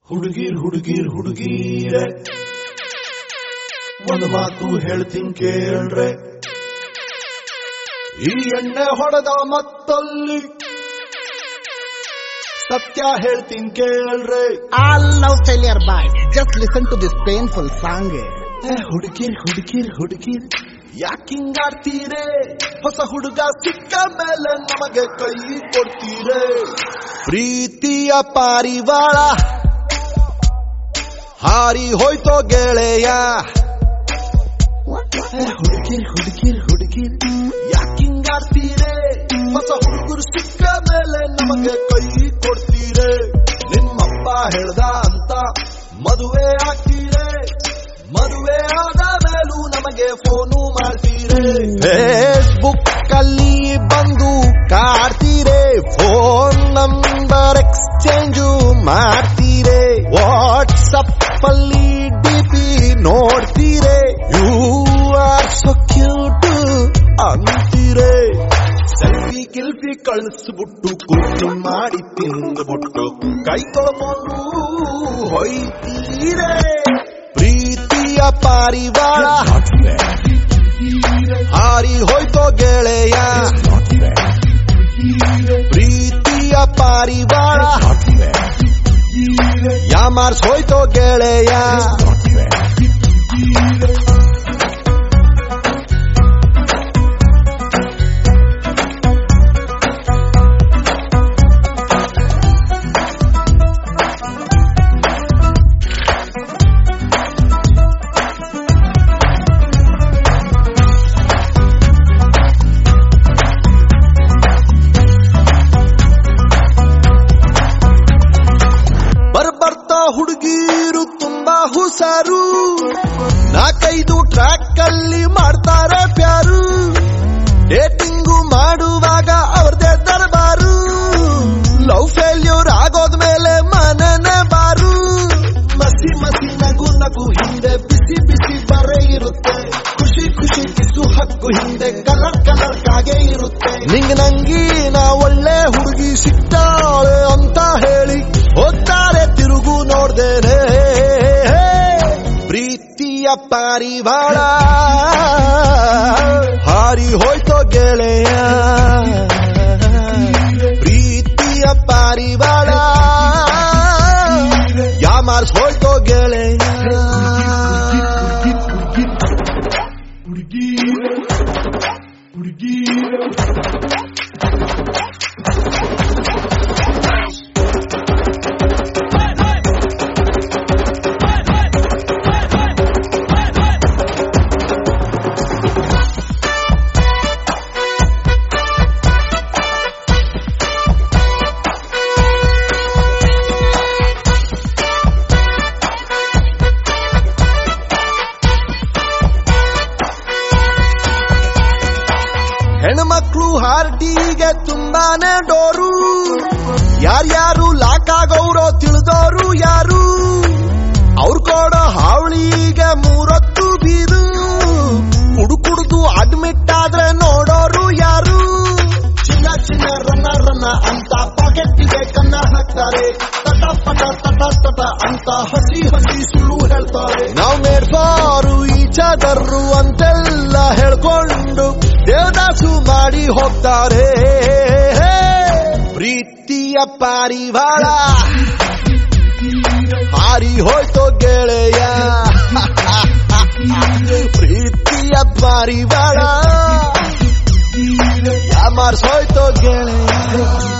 ಹುಡುಗೀರ್ ಹುಡುಗೀರ್ ಹುಡುಗೀರೆ ಒಂದು ಮಾತು ಹೇಳ್ತೀನಿ ಕೇಳ್ರೆ ಈ ಎಣ್ಣೆ ಹೊಡೆದ ಮತ್ತಲ್ಲಿ ಸತ್ಯ ಹೇಳ್ತೀನಿ ಕೇಳ್ರೆ All love failure boys, just listen to this painful song. ಏ ಹುಡುಗೀರ್ ಹುಡುಗೀರ್ ಹುಡುಗೀರ್ ಯಾಕಿಂಗಾಡ್ತೀರೆ ಹೊಸ ಹುಡುಗ ಸಿಕ್ಕ ಮೇಲೆ ನಮಗೆ ಕೈ ಕೊಡ್ತೀರೆ ಪ್ರೀತಿಯ ಪಾರಿವಾಳ ಹಾರಿ ಹೋಯ್ತೋ ಗೆಳೆಯ ಏ ಹುಡುಗೀರ್ ಹುಡುಗೀರ್ ಹುಡುಗೀರ್ ಯಾಕಿಂಗಾಡ್ತೀರೆ ಹೊಸ ಹುಡುಗರು ಸಿಕ್ಕ ಮೇಲೆ ನಮಗೆ ಕೈ ಕೊಡ್ತೀರೆ ನಿಮ್ಮಪ್ಪ ಹೇಳ್ದ ಅಂತ ಮದುವೆ ಆಗ್ತೀರೆ ಮದುವೆ ಆದ ಮೇಲೂ ನಮಗೆ ಫೋನು ಮಾಡ್ತೀರೆ ಫೇಸ್ಬುಕ್ ಅಲ್ಲಿ ಬಂದು ಕಾಡ್ತೀರೆ ಫೋನ್ ನಂಬರ್ ಎಕ್ಸ್ಚೇಂಜು ಮಾಡ್ತೀರೆ ವಾಟ್ಸಪ್ ಅಲ್ಲಿ ಡಿಪಿ ನೋಡ್ತೀರೆ ಯು ಆರ್ ಸೊ ಕ್ಯೂಟ್ ಅಂತೀರೆ ಸೆಲ್ಫಿ ಗಿಲ್ಫಿ ಕಳಿಸ್ಬಿಟ್ಟು ಕುರ್ಚಿ ಮಾಡಿ ತಿಂದ್ಬಿಟ್ಟು ಕೈ ತೊಳ್ಕೊಂಡು ಹೊಯ್ತೀರೆ ಪ್ರೀತಿಯ ಪಾರಿವಾಳ ಹಾರಿ ಹೋಯ್ತೋ ಗೆಳೆಯ ಪ್ರೀತಿಯ ಪಾರಿವಾಳ ಯಾಮಾರ್ಸ್ ಹೋಯ್ತೋ ಗೆಳೆಯ ಬರ್ಬರ್ತಾ ಹುಡುಗೀರು ತುಂಬಾ ಹುಷಾರು ನಾಲ್ಕೈದು ಟ್ರ್ಯಾಕ್ ಅಲ್ಲಿ ಮಾಡ್ತಾರೆ ಪ್ಯಾರು ಡೇಟಿಂಗು ಮಾಡುವಾಗ ಅವ್ರದೇ ದರ್ಬಾರು ಲವ್ ಫೇಲ್ಯೂರ್ ಆಗೋದ್ಮೇಲೆ ಮನನೆ ಬಾರು ಮಸಿ ಮಸಿ ನಗು ನಗು ಹಿಂದೆ ಬಿಸಿ ಬಿಸಿ ಬರೆ ಇರುತ್ತೆ ಖುಷಿ ಖುಷಿ ಕಿಸು ಹಕ್ಕು ಹಿಂದೆ ಕಲರ್ ಕಲರ್ ಕಾಗೆ ಇರುತ್ತೆ ನಿಂಗ್ ನಂಗಿ ನಾ ಒಳ್ಳೆ ಹುಡುಗಿ ಸಿಕ್ತಾಳೆ ಅಂತ ಹೇಳಿ ಹೋಗ್ತಾರೆ ತಿರುಗು ನೋಡ್ದೇನೆ ಪ್ರೀತಿಯ ಪಾರಿವಾಳ ಹಾರಿ ಹೋಯ್ತೋ ಗೆಳೆಯ ಪ್ರೀತಿಯ ಪಾರಿವಾಳ ಯಾಮಾರ್ಸ್ ಹೋಯ್ತೋ ಗೆಳೆಯ ಹೆಣ್ಮಕ್ಳು ಹಾರ್ಟಿಗೆ ತುಂಬಾನೇ ಡೋರು ಯಾರ್ಯಾರು ಲಾಕ್ ಆಗೋರೋ ತಿಳಿದೋರು ಯಾರು ಅವ್ರು ಕೊಡೋ ಹಾವಳಿಗೆ ಮೂರೊತ್ತು ಬೀರು ಕುಡುಕುಡ್ದು ಅಡ್ಮಿಟ್ ಆದ್ರೆ ನೋಡೋರು ಯಾರು ಚಿನ್ನ ಚಿನ್ನ ರನ್ನ ರನ್ನ ಅಂತ ಪಾಕೆಟ್ಗೆ ಕನ್ನ ಹಾಕ್ತಾರೆ ತಟ ಪಟ ತಟ ತಟ ಅಂತ ಹಸಿ ಹಸಿ ಸುಳ್ಳು ಹೇಳ್ತಾರೆ ನಾವು ಮೇಡ್ಬಾರು ಈಚದರು ಅಂತೆಲ್ಲ ಹೇಳ್ಕೊಂಡು ದೇವದಾಸು ಮಾಡಿ ಹೋಗ್ತಾರೆ ಪ್ರೀತಿಯ ಪಾರಿವಾಳ ಹಾರಿ ಹೋಯ್ತೋ ಗೆಳೆಯ ಪ್ರೀತಿಯ ಪಾರಿವಾಳ ಯಾಮಾರ್ಸ್ ಹೋಯ್ತೋ ಗೆಳೆಯ